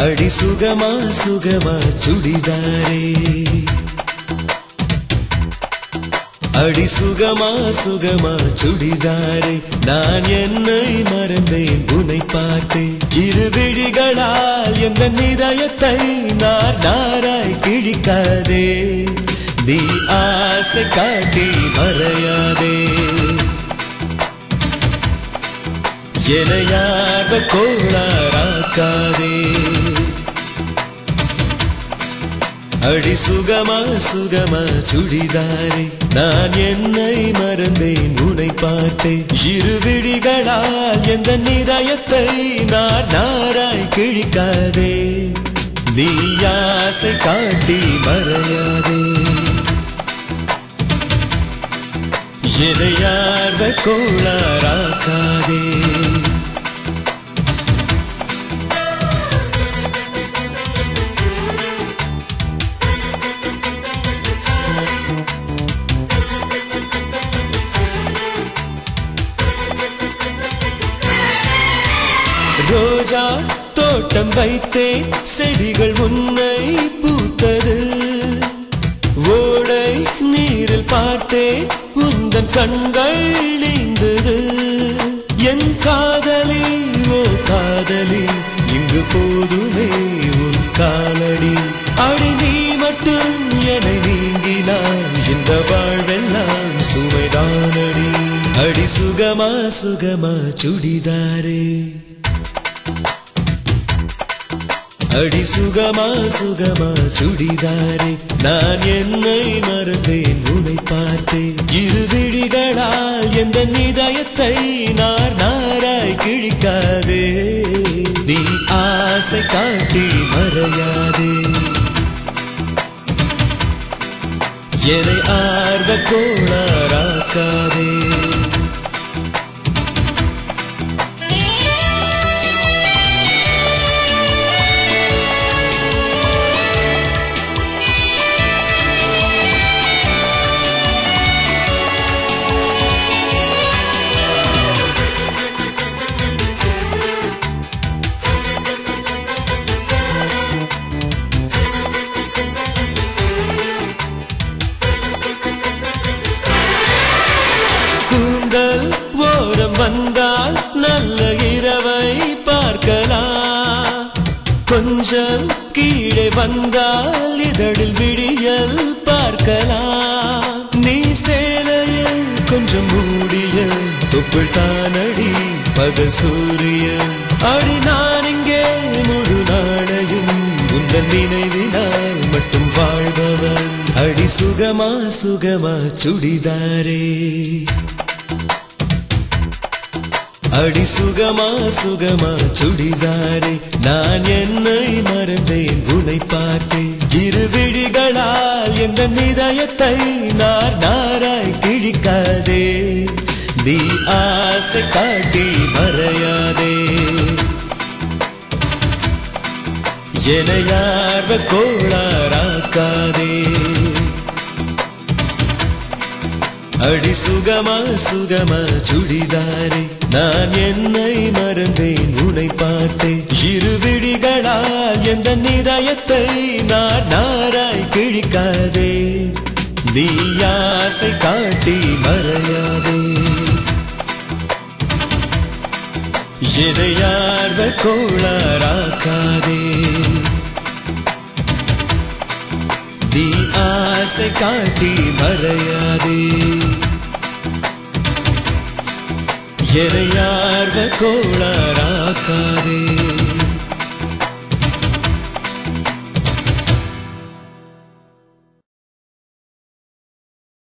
அடி சுகமா சுகமா சுடிதாரே அடி சுகமா சுகமா சுடிதாரே நான் என்னை மறந்தேன் உன்னை பார்த்தேன் இரு விழிகளால் எந்த நிதயத்தை நார் நாராய் கிழிக்காதே நீ ஆசை காட்டி மறையாதே எனையாக கோளாராக்காதே அடி சுகமா சுகமா சுடிதாரே நான் என்னை மறந்தேன் உன்னை பார்த்தேன் இரு விழிகளால் எந்த நிதயத்தை நான் நாராய் கிழிக்காதே நீ ஆசை காட்டி மறையாதே எனையார்வ கோளாராக்காதே ரோஜா தோட்டம் வைத்தேன் செடிகள் உன்னை பூத்தது ஓடை நீரில் பார்த்தேன் உந்தன் கண்கள் நீந்தது என் காதலி ஓ காதலி இங்கு போதுமே உன் காலடி அடி நீ மட்டும் என்னை நீங்கினான் இந்த வாழ்வெல்லாம் சுமைதானடி அடி சுகமா சுகமா சுடிதாரே அடி சுகமா சுகமா சுடிதாரே நான் என்னை மறந்தேன் உன்னை பார்த்தேன் இரு விழிகளால் எந்த நிதயத்தை நார் நாராய் கிழிக்காதே நீ ஆசை காட்டி மறையாதே என்னை ஆர்வ கோளாராக்காதே கூந்தல் ஓரம் வந்தால் நல்ல இரவை பார்க்கலாம் கொஞ்சம் கீழே வந்தால் இதழில் விடியல் பார்க்கலாம் நீ சேலையில் கொஞ்சம் மூடிய தொப்புள் தானடி பகல் சூரியன் அடி நான் இங்கே முழு நாளையும் உந்தன் நினைவினால் மட்டும் வாழ்பவன் அடி சுகமா சுகமா சுடிதாரே அடி சுகமா சுகமா சுடிதாரே நான் என்னை மறந்தேன் உன்னை பார்த்தேன் இரு விழிகளால் எந்த நிதயத்தை நார் நாராய் கிழிக்காதே நீ ஆசை காட்டி மறையாதே எனையார்வ கோளாராக்காதே அடி சுகமா சுகமா சுடிதாரே நான் என்னை மறந்தேன் உன்னை பார்த்தேன் இரு விழிகளால் எந்த நிதயத்தை நான் நாராய் கிழிக்காதே நீ ஆசை காட்டி மறையாதே எதையார்வ கோளாராக்காதே நீ ஆசை காட்டி மறையாதே எனையார்வ கோளாராக்காதே